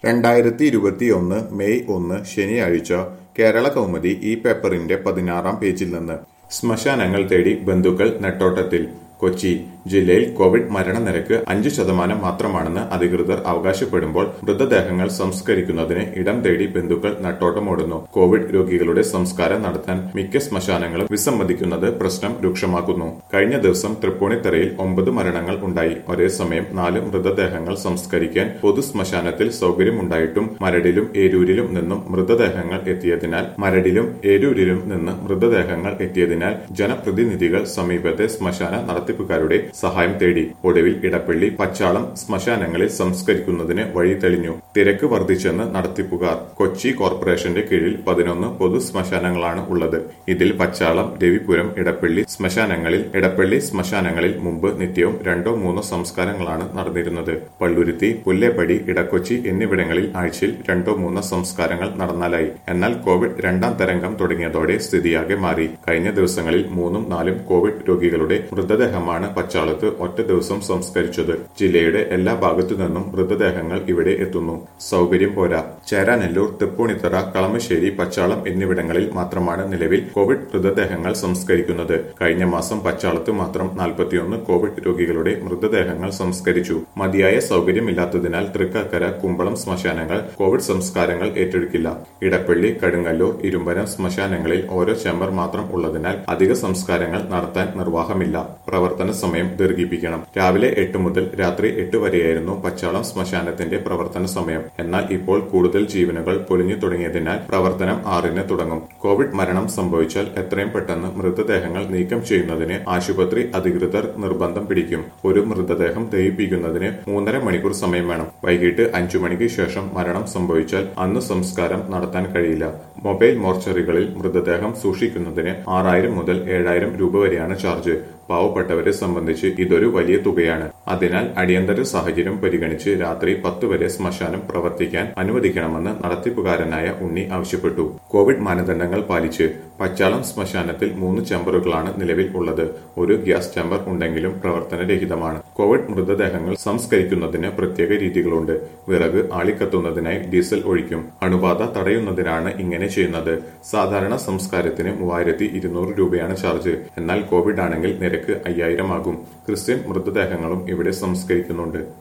രണ്ടായിരത്തി ഇരുപത്തിയൊന്ന് മെയ് ഒന്ന് ശനിയാഴ്ച കേരള കൗമുദി ഈ പേപ്പറിന്റെ പതിനാറാം പേജിൽ നിന്ന് ശ്മശാനങ്ങൾ തേടി ബന്ധുക്കൾ നെട്ടോട്ടത്തിൽ കൊച്ചി ജില്ലയിൽ കോവിഡ് മരണനിരക്ക് അഞ്ച് ശതമാനം മാത്രമാണെന്ന് അധികൃതർ അവകാശപ്പെടുമ്പോൾ മൃതദേഹങ്ങൾ സംസ്കരിക്കുന്നതിന് ഇടം തേടി ബന്ധുക്കൾ നെട്ടോട്ടമോടുന്നു കോവിഡ് രോഗികളുടെ സംസ്കാരം നടത്താൻ മിക്ക ശ്മശാനങ്ങളും വിസമ്മതിക്കുന്നത് പ്രശ്നം രൂക്ഷമാക്കുന്നു കഴിഞ്ഞ ദിവസം തൃപ്പൂണിത്തറയിൽ ഒമ്പത് മരണങ്ങൾ ഉണ്ടായി ഒരേ സമയം നാല് മൃതദേഹങ്ങൾ സംസ്കരിക്കാൻ പൊതു ശ്മശാനത്തിൽ സൗകര്യമുണ്ടായിട്ടും മരടിലും ഏരൂരിലും നിന്നും മൃതദേഹങ്ങൾ എത്തിയതിനാൽ മരടിലും ഏരൂരിലും നിന്ന് മൃതദേഹങ്ങൾ എത്തിയതിനാൽ ജനപ്രതിനിധികൾ സമീപത്തെ ശ്മശാന നടത്തിപ്പുകാരുടെ സഹായം തേടി ഒടുവിൽ ഇടപ്പള്ളി പച്ചാളം ശ്മശാനങ്ങളിൽ സംസ്കരിക്കുന്നതിന് വഴി തെളിഞ്ഞു തിരക്ക് വർദ്ധിച്ചെന്ന് നടത്തിപ്പുകാർ കൊച്ചി കോർപ്പറേഷന്റെ കീഴിൽ പതിനൊന്ന് പൊതു ശ്മശാനങ്ങളാണ് ഉള്ളത് ഇതിൽ പച്ചാളം രവിപുരം ഇടപ്പള്ളി ശ്മശാനങ്ങളിൽ ഇടപ്പള്ളി ശ്മശാനങ്ങളിൽ മുമ്പ് നിത്യവും രണ്ടോ മൂന്നോ സംസ്കാരങ്ങളാണ് നടന്നിരുന്നത് പള്ളുരുത്തി പുല്ലേപ്പടി ഇടക്കൊച്ചി എന്നിവിടങ്ങളിൽ ആഴ്ചയിൽ രണ്ടോ മൂന്നോ സംസ്കാരങ്ങൾ നടന്നാലായി എന്നാൽ കോവിഡ് രണ്ടാം തരംഗം തുടങ്ങിയതോടെ സ്ഥിതിയാകെ മാറി കഴിഞ്ഞ ദിവസങ്ങളിൽ മൂന്നും നാലും കോവിഡ് രോഗികളുടെ മൃതദേഹമാണ് പച്ചാളത്ത് ഒറ്റ ദിവസം സംസ്കരിച്ചത് ജില്ലയുടെ എല്ലാ ഭാഗത്തു നിന്നും മൃതദേഹങ്ങൾ ഇവിടെ എത്തുന്നു സൗകര്യം പോരാ ചേരാനെല്ലൂർ തൃപ്പൂണിത്തറ കളമശ്ശേരി പച്ചാളം എന്നിവിടങ്ങളിൽ മാത്രമാണ് നിലവിൽ കോവിഡ് മൃതദേഹങ്ങൾ സംസ്കരിക്കുന്നത് കഴിഞ്ഞ മാസം പച്ചാളത്ത് മാത്രം നാൽപ്പത്തിയൊന്ന് കോവിഡ് രോഗികളുടെ മൃതദേഹങ്ങൾ സംസ്കരിച്ചു മതിയായ സൗകര്യമില്ലാത്തതിനാൽ തൃക്കാക്കര കുമ്പളം ശ്മശാനങ്ങൾ കോവിഡ് സംസ്കാരങ്ങൾ ഏറ്റെടുക്കില്ല ഇടപ്പള്ളി കടുങ്ങല്ലൂർ ഇരുമ്പനം ശ്മശാനങ്ങളിൽ ഓരോ ചേംബർ മാത്രം ഉള്ളതിനാൽ അധിക സംസ്കാരങ്ങൾ നടത്താൻ നിർവാഹമില്ല പ്രവർത്തന സമയം ദീർഘിപ്പിക്കണം രാവിലെ എട്ട് മുതൽ രാത്രി എട്ട് വരെയായിരുന്നു പച്ചാളം ശ്മശാനത്തിന്റെ പ്രവർത്തന സമയം എന്നാൽ ഇപ്പോൾ കൂടുതൽ ജീവനുകൾ പൊലിഞ്ഞു തുടങ്ങിയതിനാൽ പ്രവർത്തനം ആറിന് തുടങ്ങും കോവിഡ് മരണം സംഭവിച്ചാൽ എത്രയും പെട്ടെന്ന് മൃതദേഹങ്ങൾ നീക്കം ചെയ്യുന്നതിന് ആശുപത്രി അധികൃതർ നിർബന്ധം പിടിക്കും ഒരു മൃതദേഹം ദഹിപ്പിക്കുന്നതിന് മൂന്നര മണിക്കൂർ സമയം വേണം വൈകിട്ട് അഞ്ചു മണിക്ക് ശേഷം മരണം സംഭവിച്ചാൽ അന്ന് സംസ്കാരം നടത്താൻ കഴിയില്ല മൊബൈൽ മോർച്ചറികളിൽ മൃതദേഹം സൂക്ഷിക്കുന്നതിന് ആറായിരം മുതൽ ഏഴായിരം രൂപ വരെയാണ് ചാർജ് പാവപ്പെട്ടവരെ സംബന്ധിച്ച് ഇതൊരു വലിയ തുകയാണ് അതിനാൽ അടിയന്തര സാഹചര്യം പരിഗണിച്ച് രാത്രി പത്ത് വരെ ശ്മശാനം പ്രവർത്തിക്കാൻ അനുവദിക്കണമെന്ന് നടത്തിപ്പുകാരനായ ഉണ്ണി ആവശ്യപ്പെട്ടു കോവിഡ് മാനദണ്ഡങ്ങൾ പാലിച്ച് പച്ചാളം ശ്മശാനത്തിൽ മൂന്ന് ചേമ്പറുകളാണ് നിലവിൽ ഉള്ളത് ഒരു ഗ്യാസ് ചേമ്പർ ഉണ്ടെങ്കിലും പ്രവർത്തനരഹിതമാണ് കോവിഡ് മൃതദേഹങ്ങൾ സംസ്കരിക്കുന്നതിന് പ്രത്യേക രീതികളുണ്ട് വിറക് ആളിക്കത്തുന്നതിനായി ഡീസൽ ഒഴിക്കും അണുബാധ തടയുന്നതിനാണ് ഇങ്ങനെ ചെയ്യുന്നത് സാധാരണ സംസ്കാരത്തിന് മൂവായിരത്തി ഇരുന്നൂറ് രൂപയാണ് ചാർജ് എന്നാൽ കോവിഡ് ആണെങ്കിൽ നിരക്ക് അയ്യായിരം ആകും ക്രിസ്ത്യൻ മൃതദേഹങ്ങളും ഇവിടെ സംസ്കരിക്കുന്നുണ്ട്